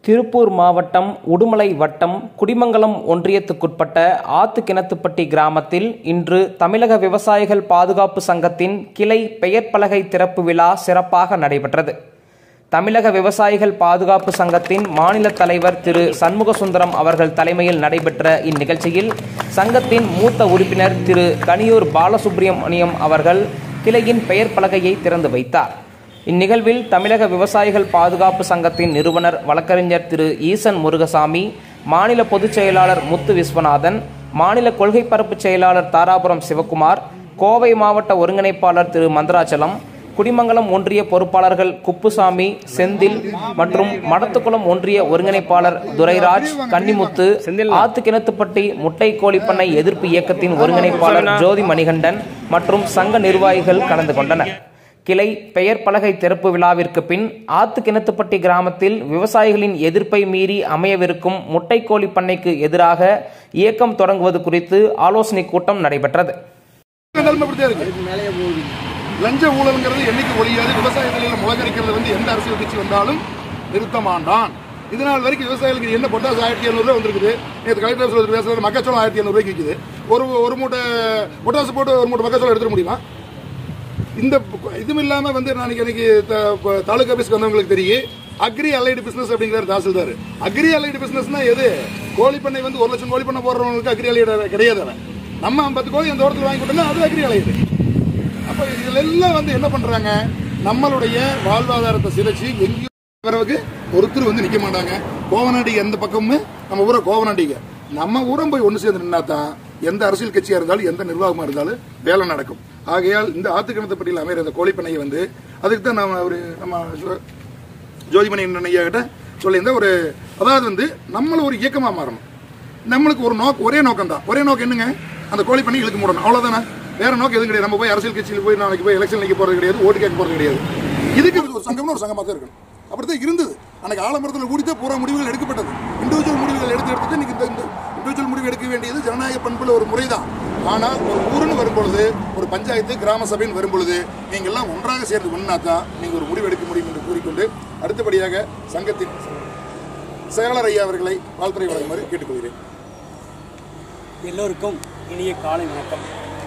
திருப்பூர் மாவட்டம் உடுமலை வட்டம் குடிமங்கலம் ஒன்றியத்துக்குட்பட்ட ஆத்துக்கிணத்துப்பட்டி கிராமத்தில் இன்று தமிழக விவசாயிகள் பாதுகாப்பு சங்கத்தின் கிளை பெயர் பலகை திறப்பு விழா சிறப்பாக நடைபெற்றது தமிழக விவசாயிகள் பாதுகாப்பு சங்கத்தின் மாநில தலைவர் திரு சண்முகசுந்தரம் அவர்கள் தலைமையில் நடைபெற்ற இந்நிகழ்ச்சியில் சங்கத்தின் மூத்த உறுப்பினர் திரு கனியூர் பாலசுப்ரமணியம் அவர்கள் கிளையின் பெயர் பலகையை திறந்து வைத்தார் இந்நிகழ்வில் தமிழக விவசாயிகள் பாதுகாப்பு சங்கத்தின் நிறுவனர் வழக்கறிஞர் திரு ஈசன் முருகசாமி மாநில பொதுச் செயலாளர் முத்து விஸ்வநாதன் மாநில கொள்கை பரப்பு செயலாளர் தாராபுரம் சிவக்குமார் கோவை மாவட்ட ஒருங்கிணைப்பாளர் திரு மந்தராச்சலம் குடிமங்கலம் ஒன்றிய பொறுப்பாளர்கள் குப்புசாமி செந்தில் மற்றும் மடத்துக்குளம் ஒன்றிய ஒருங்கிணைப்பாளர் துரைராஜ் கன்னிமுத்து ஆத்துக்கிணத்துப்பட்டி முட்டை கோழிப்பண்ணை எதிர்ப்பு இயக்கத்தின் ஒருங்கிணைப்பாளர் ஜோதி மணிகண்டன் மற்றும் சங்க நிர்வாகிகள் கலந்து கொண்டனர் கிளை பெயர் பலகை திறப்பு விழாவிற்கு பின் ஆத்துக்கிணத்துப்பட்டி கிராமத்தில் விவசாயிகளின் எதிர்ப்பை மீறி அமையவிருக்கும் முட்டைக்கோழி பண்ணைக்கு எதிராக இயக்கம் தொடங்குவது குறித்து ஆலோசனை கூட்டம் நடைபெற்றது நிலைமை இப்படித்தான் இருக்கு லஞ்ச ஊழல்ங்கிறது என்னைக்கு ஒழியாது விவசாய தொழில முழங்கரிக்கிறது வந்து எந்த அரசியல் கட்சி வந்தாலும் நிறுத்த மாட்டான் இது நாள் வரைக்கும் விவசாயிகளுக்கு என்ன பொட்டாசு ஆயிரத்தி எழுநூறு ரூபாய் வந்திருக்குது நேற்று கலெக்டர் சொல்றது பேசுறது மக்காச்சோளம் ஆயிரத்தி எழுநூறு ரூபாய்க்கு விற்குது ஒரு ஒரு மூட்டை பொட்டாசு போட்டு ஒரு மூட்டை மக்காச்சோளம் எடுத்துட முடியுமா இந்த இதுவும் இல்லாம வந்து நாளைக்கு எனக்கு த- தாலுகா ஆபீஸ்க்கு வந்தவங்களுக்கு தெரியும் அக்ரி அலைடு பிசினஸ் அப்படிங்கிற தாசில்தார் அக்ரி அலைடு பிசினஸ்னா எது கோழி பண்ணை வந்து ஒரு லட்சம் கோழி பண்ணை போடுறவங்களுக்கு அக்ரி அலைடு கிடையாது அவன் நம்ம பத்து கோழி அந்த தோட்டத்தில் வாங்கி கொடுத்தோம்னா அது அக்ரி அலைடு அப்ப இதுல எல்லாம் வந்து என்ன பண்றாங்க நம்மளுடைய வாழ்வாதாரத்தை சிதைச்சு எங்கேயும் பிறகு ஒருத்தர் வந்து நிக்க மாட்டாங்க கோவநாட்டிக்கு எந்த பக்கமும் நம்ம ஊரை கோவநாட்டிக்க நம்ம ஊரம் போய் ஒன்று சேர்ந்து நின்னா தான் எந்த அரசியல் கட்சியா இருந்தாலும் எந்த நிர்வாகமா இருந்தாலும் வேலை நடக்கும் ஆகையால் இந்த ஆத்துக்கிணத்துப்பட்டியில் அமைகிற இந்த கோழிப்பண்ணையை வந்து அதுக்கு தான் நம்ம ஒரு நம்ம ஜோ- ஜோதிமணி ஐயா கிட்ட சொல்லியிருந்தேன் ஒரு அதாவது வந்து நம்மள ஒரு இயக்கமா மாறணும் நம்மளுக்கு ஒரு நோக்கம் ஒரே நோக்கம் தான் ஒரே நோக்கம் என்னங்க அந்த கோழி பண்ணி இழுக்க மூடணும் அவ்வளவுதானே வேற நோக்கம் எதுவும் கிடையாது நம்ம போய் அரசியல் கட்சியில் போய் நாளைக்கு போய் எலெக்ஷன் நிற்க போறது கிடையாது ஓட்டு கேட்க போறது கிடையாது இதுக்கு ஒரு சங்கம்னு ஒரு சங்கமாக தான் இருக்கணும் அப்படித்தான் இருந்தது அன்னைக்கு ஆலமரத்தில் கூடித்தான் பூரா முடிவுகள் எடுக்கப்பட்டது இண்டிவிஜுவல் முடிவுகள் எடுத்து எடுத்துட்டு இன்னைக்கு இந்த இண்டிவிஜுவல் முடிவு எடுக்க வேண்டியது ஜனநாயக பண்புல ஒரு முறைதான் ஆனால் ஒரு ஊருன்னு வரும்பொழுது ஒரு பஞ்சாயத்து கிராம சபைன்னு வரும்பொழுது நீங்கள் எல்லாம் ஒன்றாக சேர்ந்து ஒன்றா தான் நீங்கள் ஒரு முடிவு எடுக்க முடியும் என்று கூறிக்கொண்டு அடுத்தபடியாக சங்கத்தின் செயலாளர் ஐயா அவர்களை வாழ்த்துறை வழங்குமாறு கேட்டுக்கொள்கிறேன் எல்லோருக்கும் இனிய காலை வணக்கம்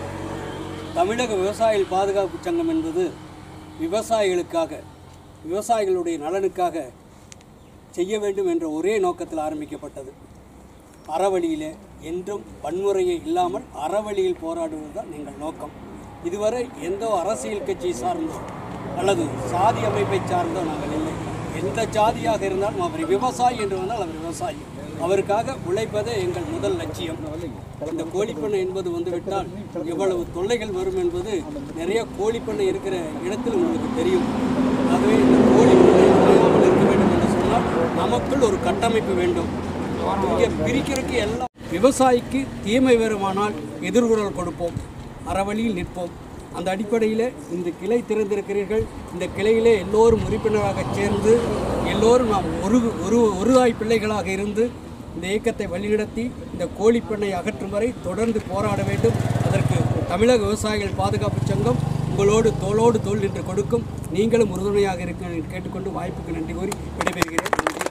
தமிழக விவசாயிகள் பாதுகாப்பு சங்கம் என்பது விவசாயிகளுக்காக விவசாயிகளுடைய நலனுக்காக செய்ய வேண்டும் என்ற ஒரே நோக்கத்தில் ஆரம்பிக்கப்பட்டது அறவழியிலே என்றும் வன்முறையை இல்லாமல் அறவழியில் போராடுவது தான் எங்கள் நோக்கம் இதுவரை எந்த அரசியல் கட்சி சார்ந்தோ அல்லது சாதி அமைப்பை சார்ந்தோ நாங்கள் இல்லை எந்த ஜாதியாக இருந்தாலும் அவர் விவசாயி என்று வந்தால் அவர் விவசாயி அவருக்காக உழைப்பதே எங்கள் முதல் லட்சியம் இந்த கோழிப்பண்ணை என்பது வந்துவிட்டால் எவ்வளவு தொல்லைகள் வரும் என்பது நிறைய கோழிப்பண்ணை இருக்கிற இடத்தில் உங்களுக்கு தெரியும் ஆகவே இந்த கோழிப்பண்ணை இல்லாமல் இருக்க வேண்டும் என்று சொன்னால் நமக்குள் ஒரு கட்டமைப்பு வேண்டும் இங்கே பிரிக்கிறதுக்கு எல்லாம் விவசாயிக்கு தீமை வருமானால் எதிர்குரல் கொடுப்போம் அறவழியில் நிற்போம் அந்த அடிப்படையில் இந்த கிளை திறந்திருக்கிறீர்கள் இந்த கிளையிலே எல்லோரும் உறுப்பினராக சேர்ந்து எல்லோரும் நாம் ஒரு ஒரு ஒரு தாய் பிள்ளைகளாக இருந்து இந்த இயக்கத்தை வழிநடத்தி இந்த கோழிப்பண்ணை அகற்றும் வரை தொடர்ந்து போராட வேண்டும் அதற்கு தமிழக விவசாயிகள் பாதுகாப்பு சங்கம் உங்களோடு தோளோடு தோள் நின்று கொடுக்கும் நீங்களும் உறுதுணையாக இருக்க கேட்டுக்கொண்டு வாய்ப்புக்கு நன்றி கூறி விடைபெறுகிறேன் நன்றி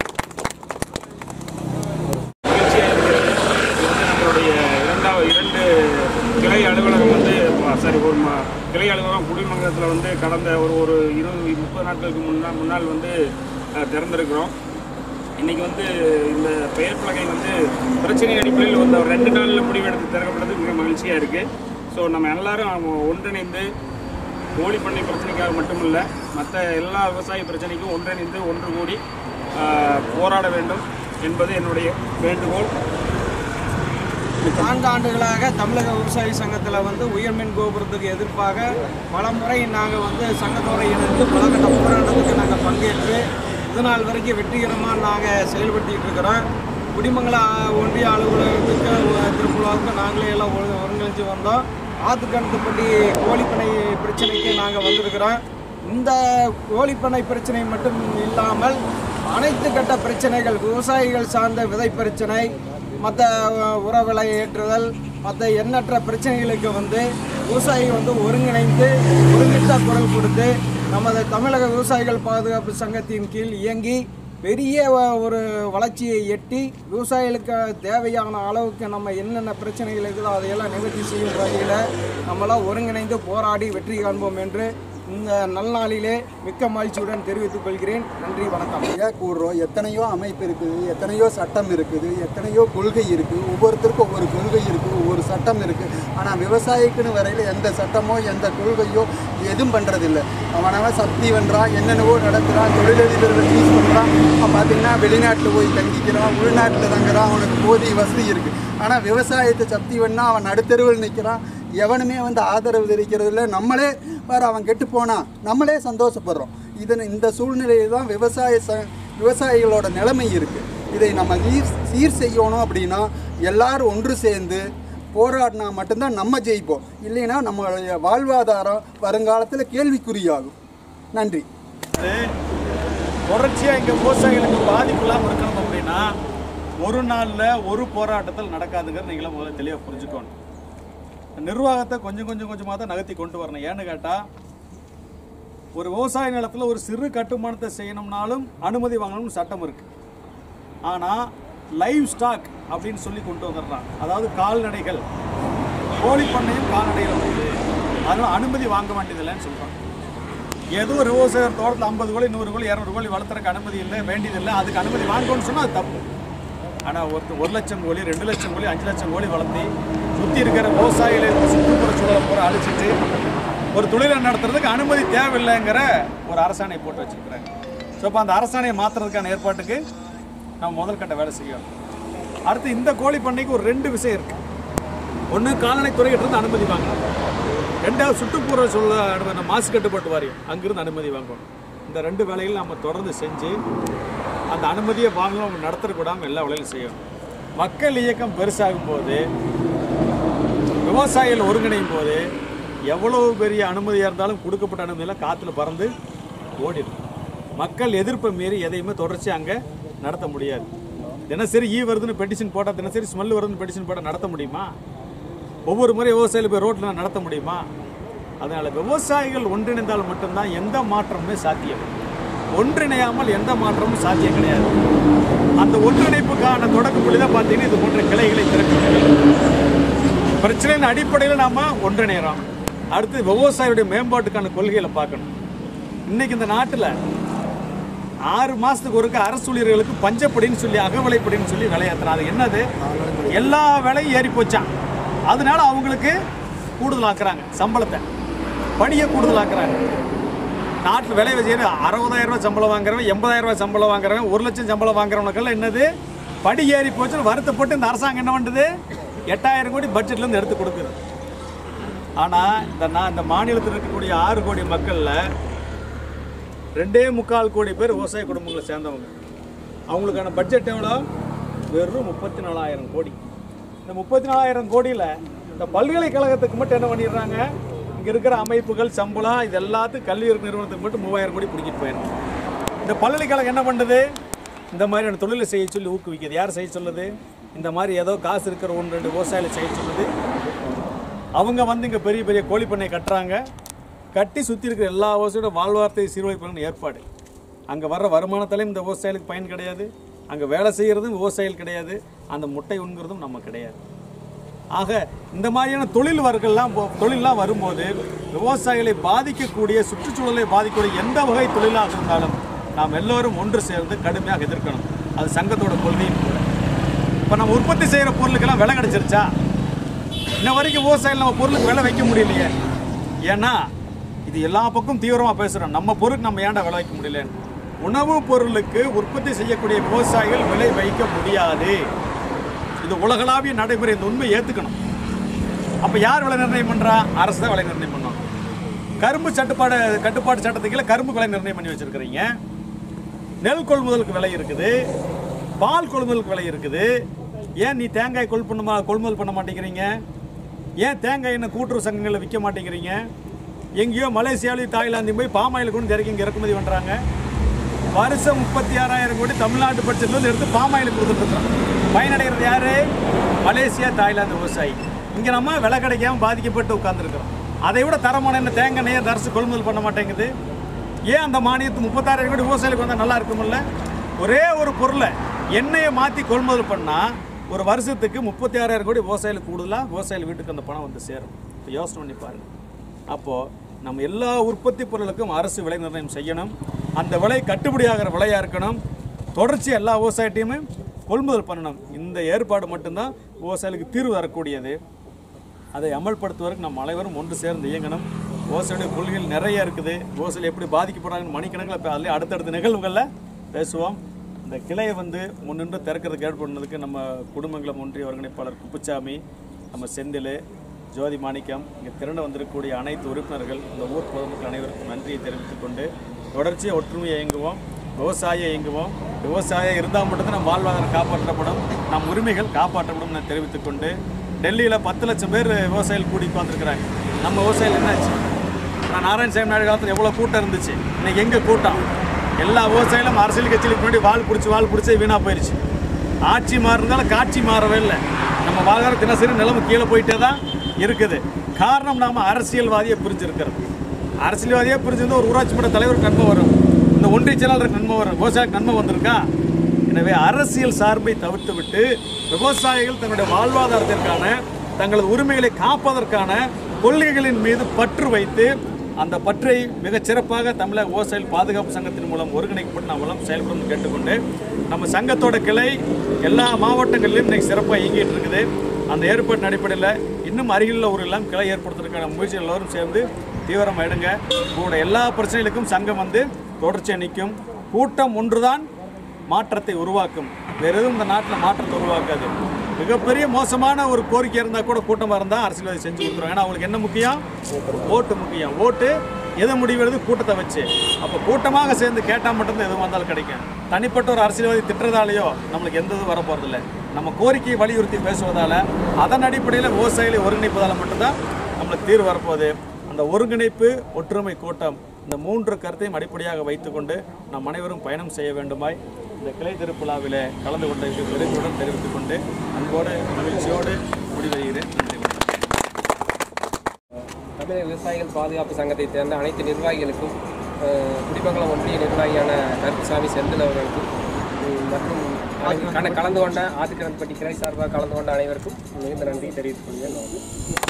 நம்மளுடைய இரண்டாவது இரண்டு கிளை அலுவலகம் வந்து சாரி ஒரு ம- கிளை அலுவலகம் குடிமங்கலத்தில் வந்து கடந்த ஒரு ஒரு இருபது முப்பது நாட்களுக்கு முன்னால் முன்னால் வந்து அஹ், திறந்திருக்கிறோம் இன்னைக்கு வந்து இந்த பெயர் பலகை வந்து பிரச்சனை அடிப்படையில் வந்து ஒரு ரெண்டு நாளில் முடிவெடுத்து திறக்கப்பட்டது மிக மகிழ்ச்சியாக இருக்குது ஸோ நம்ம எல்லாரும் ஒன்றிணைந்து கோழி பண்ணை பிரச்சனைக்காக மட்டுமில்லை மற்ற எல்லா விவசாய பிரச்சனைக்கும் ஒன்றிணைந்து ஒன்று கூடி ஆஹ், போராட வேண்டும் என்பது என்னுடைய வேண்டுகோள் நான்கு ஆண்டுகளாக தமிழக விவசாய சங்கத்தில் வந்து உயர்மின் கோபுரத்துக்கு எதிர்ப்பாக பல முறை நாங்கள் வந்து சங்கத்தோட இணைந்து பலகட்ட போராட்டத்துக்கு நாங்கள் பங்கேற்று இது நாள் வரைக்கும் வெற்றிகரமாக நாங்கள் செயல்படுத்திட்டு இருக்கிறோம் குடிமங்கல ஒன்றிய அலுவலகத்துக்கு உ- திருப்புலாவுக்கு நாங்களே எல்லாம் ஒரு- ஒருங்கிணைஞ்சு வந்தோம் ஆத்துக்கணத்துப்பட்டி கோழிப்பனை பிரச்சனைக்கு நாங்கள் வந்திருக்கிறோம் இந்த கோழிப்பனை பிரச்சனை மட்டும் இல்லாமல் அனைத்து கட்ட பிரச்சனைகள் விவசாயிகள் சார்ந்த விதை பிரச்சனை மற்ற உர விலை ஏற்றுதல் மற்ற எண்ணற்ற பிரச்சனைகளுக்கு வந்து விவசாயி வந்து ஒருங்கிணைந்து ஒருங்கிட்ட குரல் கொடுத்து நமது தமிழக விவசாயிகள் பாதுகாப்பு சங்கத்தின் கீழ் இயங்கி பெரிய வ- ஒரு வளர்ச்சியை எட்டி விவசாயிகளுக்கு தேவையான அளவுக்கு நம்ம என்னென்ன பிரச்சனைகள் இருக்குதோ அதையெல்லாம் நிவர்த்தி செய்யும் வகையில் நம்மளாம் ஒருங்கிணைந்து போராடி வெற்றி காண்போம் என்று இந்த நல்நாளிலே மிக்க மகிழ்ச்சியுடன் தெரிவித்துக் கொள்கிறேன் நன்றி வணக்கம் ஏன் கூடுறோம் எத்தனையோ அமைப்பு இருக்குது எத்தனையோ சட்டம் இருக்குது எத்தனையோ கொள்கை இருக்குது ஒவ்வொருத்தருக்கும் ஒவ்வொரு கொள்கை இருக்குது ஒவ்வொரு சட்டம் இருக்குது ஆனால் விவசாயிக்குன்னு வரையில் எந்த சட்டமோ எந்த கொள்கையோ எதுவும் பண்ணுறதில்ல அவனவன் சக்தி வென்றான் என்னென்னவோ நடத்துகிறான் தொழிலதிபர்கள் யூஸ் பண்ணுறான் அவன் பார்த்தீங்கன்னா வெளிநாட்டில் போய் தங்கிக்கிறான் உள்நாட்டில் தங்குறான் அவனுக்கு போதிய வசதி இருக்குது ஆனால் விவசாயத்தை சக்தி வேணா அவன் நடுத்தெருவில் நிற்கிறான் எவனுமே வந்து ஆதரவு தெரிவிக்கிறது இல்லை நம்மளே வேறு அவன் கெட்டு போனான் நம்மளே சந்தோஷப்படுறோம் இதன் இந்த சூழ்நிலையில் தான் விவசாய ச விவசாயிகளோட நிலைமை இருக்குது இதை நம்ம சீர் சீர் செய்யணும் அப்படின்னா எல்லாரும் ஒன்று சேர்ந்து போராடினா மட்டும்தான் நம்ம ஜெயிப்போம் இல்லைன்னா நம்மளுடைய வாழ்வாதாரம் வருங்காலத்தில் கேள்விக்குறியாகும் நன்றி தொடர்ச்சியாக இங்கே விவசாயிகளுக்கு பாதிப்பு இல்லாமல் இருக்கணும் அப்படின்னா ஒரு நாளில் ஒரு போராட்டத்தில் நடக்காதுங்கிறது நீங்களும் முதல்ல தெளிவாக புரிஞ்சுக்கணும் நிர்வாகத்தை கொஞ்சம் கொஞ்சம் கொஞ்சமாக தான் நகர்த்தி கொண்டு வரணும் ஏன்னு கேட்டால் ஒரு விவசாய நிலத்தில் ஒரு சிறு கட்டுமானத்தை செய்யணும்னாலும் அனுமதி வாங்கணும்னு சட்டம் இருக்குது ஆனால் லைவ் ஸ்டாக் அப்படின்னு சொல்லி கொண்டு வந்துடுறான் அதாவது கால்நடைகள் கோழி பண்ணையும் கால்நடைகள் வந்து அதனால் அனுமதி வாங்க வேண்டியதில்லைன்னு சொல்கிறான் ஏதோ ஒரு விவசாயர் தோட்டத்தில் ஐம்பது கோழி நூறு கோழி இரநூறு கோழி வளர்த்துறக்கு அனுமதி இல்லை வேண்டியதில்லை அதுக்கு அனுமதி வாங்கணும்னு சொன்னால் அது தப்பு ஆனால் ஒருத்தர் ஒரு லட்சம் கோழி ரெண்டு லட்சம் கோழி அஞ்சு லட்சம் கோழி வளர்த்தி சுற்றி இருக்கிற விவசாயிகளை சுற்றுப்புற சூழலை பூரா அழிச்சிட்டு ஒரு தொழிலை நடத்துறதுக்கு அனுமதி தேவையில்லைங்கிற ஒரு அரசாணை போட்டு வச்சிருக்கிறாங்க ஸோ இப்போ அந்த அரசாணையை மாற்றுறதுக்கான ஏற்பாட்டுக்கு நம்ம முதல் கட்ட வேலை செய்யணும் அடுத்து இந்த கோழி பண்ணைக்கு ஒரு ரெண்டு விஷயம் இருக்குது ஒன்று கால்நடைத்துறைகிட்ட இருந்து அனுமதி வாங்கணும் ரெண்டாவது சுற்றுப்புற சொல்ல அனுமதி மாசு கட்டுப்பாட்டு வாரியம் அங்கிருந்து அனுமதி வாங்கணும் இந்த ரெண்டு வேலைகள் நம்ம தொடர்ந்து செஞ்சு அந்த அனுமதியை வாங்கணும் அவங்க நடத்தக்கூடாமல் எல்லா வேலையும் செய்யணும் மக்கள் இயக்கம் பெருசாகும் போது விவசாயிகள் ஒருங்கிணையும் போது எவ்வளவு பெரிய அனுமதியாக இருந்தாலும் கொடுக்கப்பட்ட அனுமதியெல்லாம் காற்றுல பறந்து ஓடிடும் மக்கள் எதிர்ப்பை மீறி எதையுமே தொடர்ச்சி அங்கே நடத்த முடியாது தினசரி ஈ வருதுன்னு பெட்டிஷன் போட்டால் தினசரி ஸ்மெல் வருதுன்னு பெட்டிஷன் போட்டால் நடத்த முடியுமா ஒவ்வொரு முறை விவசாயிகள் போய் ரோட்டில் நடத்த முடியுமா அதனால் விவசாயிகள் ஒன்றிணைந்தால் மட்டும்தான் எந்த மாற்றமுமே சாத்தியம் ஒன்றிணையாமல் எந்த மாற்றமும் சாத்தியம் கிடையாது அந்த ஒன்றிணைப்புக்கான தொடக்க புள்ளி தான் பார்த்தீங்கன்னா இது போன்ற கிளைகளை திறக்கிறது பிரச்சனையின் அடிப்படையில் நாம ஒன்றிணைகிறோம் அடுத்து விவசாயியுடைய மேம்பாட்டுக்கான கொள்கைகளை பார்க்கணும் இன்னைக்கு இந்த நாட்டில் ஆறு மாசத்துக்கு ஒருக்க அரசு ஊழியர்களுக்கு பஞ்சப்படின்னு சொல்லி அகவிலைப்படின்னு சொல்லி விலையாத்துறான் அது என்னது எல்லா விலையும் ஏறி போச்சான் அதனால அவங்களுக்கு கூடுதலாக்குறாங்க சம்பளத்தை படியை கூடுதலாக்குறாங்க நாட்டில் விலை வச்சு அறுபதாயிரம் ரூபாய் சம்பளம் வாங்குறவன் எண்பதாயிரம் ரூபாய் சம்பளம் வாங்குறவன் ஒரு லட்சம் சம்பளம் வாங்குறவனுக்கெல்லாம் என்னது படி ஏறி போச்சுன்னு வருத்தப்பட்டு இந்த அரசாங்கம் என்ன பண்ணுது எட்டாயிரம் கோடி பட்ஜெட்லேருந்து எடுத்து கொடுக்குது ஆனால் இந்த நான் இந்த மாநிலத்தில் இருக்கக்கூடிய ஆறு கோடி மக்களில் ரெண்டே முக்கால் கோடி பேர் விவசாய குடும்பங்களை சேர்ந்தவங்க அவங்களுக்கான பட்ஜெட் எவ்வளோ வெறும் முப்பத்தி நாலாயிரம் கோடி இந்த முப்பத்தி நாலாயிரம் கோடியில் இந்த பல்கலைக்கழகத்துக்கு மட்டும் என்ன பண்ணிடுறாங்க இங்கே இருக்கிற அமைப்புகள் சம்பளம் இது எல்லாத்துக்கும் கல்வி நிறுவனத்துக்கு மட்டும் மூவாயிரம் கோடி பிடிக்கிட்டு போயிடும் இந்த பல்கலைக்கழகம் என்ன பண்ணுது இந்த மாதிரியான தொழிலை செய்ய சொல்லி ஊக்குவிக்குது யார் செய்ய சொல்லுது இந்த மாதிரி ஏதோ காசு இருக்கிற ஒன்று ரெண்டு விவசாயிகளை செய்ய சொல்லுது அவங்க வந்து இங்கே பெரிய பெரிய கோழி பண்ணை கட்டுறாங்க கட்டி சுற்றி இருக்கிற எல்லா விவசாயியோட வாழ்வார்த்தை சீர்வைப்பு ஏற்பாடு அங்கே வர்ற வருமானத்தாலையும் இந்த விவசாயிகளுக்கு பயன் கிடையாது அங்கே வேலை செய்கிறதும் விவசாயிகள் கிடையாது அந்த முட்டை உண்கிறதும் நம்ம கிடையாது ஆக இந்த மாதிரியான தொழில் வர்கள்லாம் போ- தொழில்லாம் வரும்போது விவசாயிகளை பாதிக்கக்கூடிய சுற்றுச்சூழலை பாதிக்கக்கூடிய எந்த வகை தொழிலாக இருந்தாலும் நாம் எல்லோரும் ஒன்று சேர்ந்து கடுமையாக எதிர்க்கணும் அது சங்கத்தோட கொள்கையும் கூட இப்போ நம்ம உற்பத்தி செய்கிற பொருளுக்கெல்லாம் விலை கிடைச்சிருச்சா இன்ன வரைக்கும் விவசாயிகள் நம்ம பொருளுக்கு விலை வைக்க முடியலையே ஏன்னா இது எல்லா பக்கம் தீவிரமாக பேசுகிறோம் நம்ம பொருளுக்கு நம்ம ஏன்டா விலை வைக்க முடியல உணவுப் பொருளுக்கு உற்பத்தி செய்யக்கூடிய விவசாயிகள் விலை வைக்க முடியாது இது உலகளாவிய நடைமுறை இந்த உண்மையை ஏற்றுக்கணும் அப்போ யார் விலை நிர்ணயம் பண்ணுறா அரசு தான் விலை நிர்ணயம் பண்ணும் கரும்பு சட்டுப்பாடு கட்டுப்பாடு சட்டத்துக்கு கீழே கரும்பு விலை நிர்ணயம் பண்ணி வச்சிருக்கிறீங்க நெல் கொள்முதலுக்கு விலை இருக்குது பால் கொள்முதலுக்கு விலை இருக்குது ஏன் நீ தேங்காய் கொள் பண்ணுமா கொள்முதல் பண்ண மாட்டேங்கிறீங்க ஏன் தேங்காய் எண்ணெய் கூட்டுறவு சங்கங்களில் விற்க மாட்டேங்கிறீங்க எங்கேயோ மலேசியாவிலையும் தாய்லாந்தையும் போய் பாமாயில் கொண்டு இறக்கி இங்கே இறக்குமதி பண்ணுறாங்க வருஷம் முப்பத்தி ஆறாயிரம் கோடி தமிழ்நாட்டு பட்ஜெட்லேருந்து எடுத்து பாமாயில் கொடுத்துட்ருக்கோம் பயனடைகிறது யாரு மலேசியா தாய்லாந்து விவசாயி இங்கே நம்ம விலை கிடைக்காம பாதிக்கப்பட்டு உட்காந்துருக்கிறோம் அதை விட தரமான என்ன தேங்காய் எண்ணெய் இந்த அரசு கொள்முதல் பண்ண மாட்டேங்குது ஏன் அந்த மானியத்து முப்பத்தாயிரம் கோடி விவசாயிகளுக்கு வந்தால் நல்லா இருக்குமில்ல ஒரே ஒரு பொருளை எண்ணெயை மாற்றி கொள்முதல் பண்ணால் ஒரு வருஷத்துக்கு முப்பத்தி ஆறாயிரம் கோடி விவசாயிகளுக்கு கூடுதலாக விவசாயிகள் வீட்டுக்கு அந்த பணம் வந்து சேரும் இப்போ யோசனை பண்ணி பாருங்க அப்போது நம்ம எல்லா உற்பத்தி பொருளுக்கும் அரசு விலை நிர்ணயம் செய்யணும் அந்த விலை கட்டுப்படியாகிற விலையாக இருக்கணும் தொடர்ச்சி எல்லா விவசாயிட்டையுமே கொள்முதல் பண்ணணும் இந்த ஏற்பாடு மட்டும்தான் விவசாயிகளுக்கு தீர்வு தரக்கூடியது அதை அமல்படுத்துவதற்கு நம்ம அனைவரும் ஒன்று சேர்ந்து இயங்கணும் விவசாயியுடைய கொள்கைகள் நிறைய இருக்குது விவசாயிகள் எப்படி பாதிக்கப்படுறாங்கன்னு மணிக்கணக்கில் இப்போ அதில் அடுத்தடுத்த நிகழ்வுகளில் பேசுவோம் இந்த கிளையை வந்து முன்னின்று திறக்கிறதுக்கு ஏற்படுனதுக்கு நம்ம குடும்பங்களம் ஒன்றிய ஒருங்கிணைப்பாளர் குப்புச்சாமி நம்ம செந்தில் ஜோதி மாணிக்கம் இங்கே திரண்டு வந்திருக்கக்கூடிய அனைத்து உறுப்பினர்கள் இந்த ஊர் பொதுமக்கள் அனைவருக்கும் நன்றியை தெரிவித்துக் கொண்டு தொடர்ச்சியாக ஒற்றுமையை இயங்குவோம் விவசாயம் இயங்குவோம் விவசாயம் இருந்தால் மட்டும்தான் நம்ம வாழ்வாதாரம் காப்பாற்றப்படும் நம் உரிமைகள் காப்பாற்றப்படும் நான் தெரிவித்துக் கொண்டு டெல்லியில் பத்து லட்சம் பேர் விவசாயிகள் கூடி உட்காந்துருக்குறாங்க நம்ம விவசாயிகள் என்னாச்சு நான் நாராயணசாமி நாயுடு காலத்தில் எவ்வளோ கூட்டம் இருந்துச்சு இன்னைக்கு எங்கே கூட்டம் எல்லா விவசாயிகளும் அரசியல் கட்சிகளுக்கு முன்னாடி வால் பிடிச்சி வால் பிடிச்சி வீணாக போயிடுச்சு ஆட்சி மாறினாலும் காட்சி மாறவே இல்லை நம்ம வாழ்கிற தினசரி நிலைமை கீழே போயிட்டே தான் இருக்குது காரணம் நாம அரசியல்வாதியை பிரிஞ்சிருக்கிறது அரசியல்வாதியே பிரிஞ்சிருந்தா ஒரு ஊராட்சி மன்ற தலைவருக்கு நன்மை வரும் இந்த ஒன்றிய செயலாளருக்கு நன்மை வரும் விவசாயிக்கு நன்மை வந்திருக்கா எனவே அரசியல் சார்பை தவிர்த்து விட்டு விவசாயிகள் தங்களுடைய வாழ்வாதாரத்திற்கான தங்களது உரிமைகளை காப்பதற்கான கொள்கைகளின் மீது பற்று வைத்து அந்த பற்றை மிகச் சிறப்பாக தமிழக விவசாயிகள் பாதுகாப்பு சங்கத்தின் மூலம் ஒருங்கிணைக்கப்பட்டு நாம் எல்லாம் செயல்படும் கேட்டுக்கொண்டு நம்ம சங்கத்தோட கிளை எல்லா மாவட்டங்களிலும் இன்னைக்கு சிறப்பாக இயங்கிட்டு இருக்குது அந்த ஏற்பாட்டின் அடிப்படையில் இன்னும் அருகிலுள்ள ஊரெல்லாம் கிளை ஏற்படுத்துறதுக்கான முயற்சிகள் எல்லோரும் சேர்ந்து தீவிரமாக எடுங்க கூட எல்லா பிரச்சனைகளுக்கும் சங்கம் வந்து தொடர்ச்சியாக நிற்கும் கூட்டம் ஒன்றுதான் மாற்றத்தை உருவாக்கும் வேற எதுவும் இந்த நாட்டில் மாற்றத்தை உருவாக்காது மிகப்பெரிய மோசமான ஒரு கோரிக்கை இருந்தால் கூட கூட்டமாக இருந்தால் அரசியல்வாதி செஞ்சு கொடுத்துருவாங்க ஏன்னா அவங்களுக்கு என்ன முக்கியம் ஓட்டு முக்கியம் ஓட்டு எதை முடிவெடுது கூட்டத்தை வச்சு அப்போ கூட்டமாக சேர்ந்து கேட்டால் மட்டும்தான் எதுவும் வந்தாலும் கிடைக்கும் தனிப்பட்ட ஒரு அரசியல்வாதி திட்டுறதாலேயோ நம்மளுக்கு எந்த இதுவும் வரப்போகிறதில்ல நம்ம கோரிக்கையை வலியுறுத்தி பேசுவதால் அதன் அடிப்படையில் விவசாயிகளை ஒருங்கிணைப்பதால் மட்டும்தான் நம்மளுக்கு தீர்வு வரப்போகுது அந்த ஒருங்கிணைப்பு ஒற்றுமை கூட்டம் இந்த மூன்று கருத்தையும் அடிப்படையாக வைத்துக்கொண்டு நாம் அனைவரும் பயணம் செய்ய வேண்டுமாய் இந்த கிளை திருப்புலாவிலே கலந்து கொண்ட பெருமையுடன் தெரிவித்துக் கொண்டு அன்போடு மகிழ்ச்சியோடு முடிவெறுகிறேன் நன்றி வணக்கம். தமிழக விவசாயிகள் பாதுகாப்பு சங்கத்தை சேர்ந்த அனைத்து நிர்வாகிகளுக்கும் அஹ், குடிமங்கலம் ஒன்றிய நிர்வாகியான கருப்புசாமி செந்தில் அவர்களுக்கும் உம், மற்றும் அனைத்து கல- கலந்து கொண்ட ஆதிக்கிரன்பட்டி கிளை சார்பாக கலந்து கொண்ட அனைவருக்கும் மிகுந்த நன்றி தெரிவித்துக் கொள்கிறேன்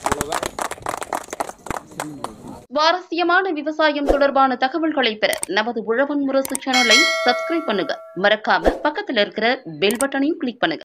சுவாரஸ்யமான விவசாயம் தொடர்பான தகவல்களை பெற நமது உழவன் முரசு சேனலை சப்ஸ்கிரைப் பண்ணுங்க மறக்காம பக்கத்துல இருக்கிற பெல் பட்டனையும் கிளிக் பண்ணுங்க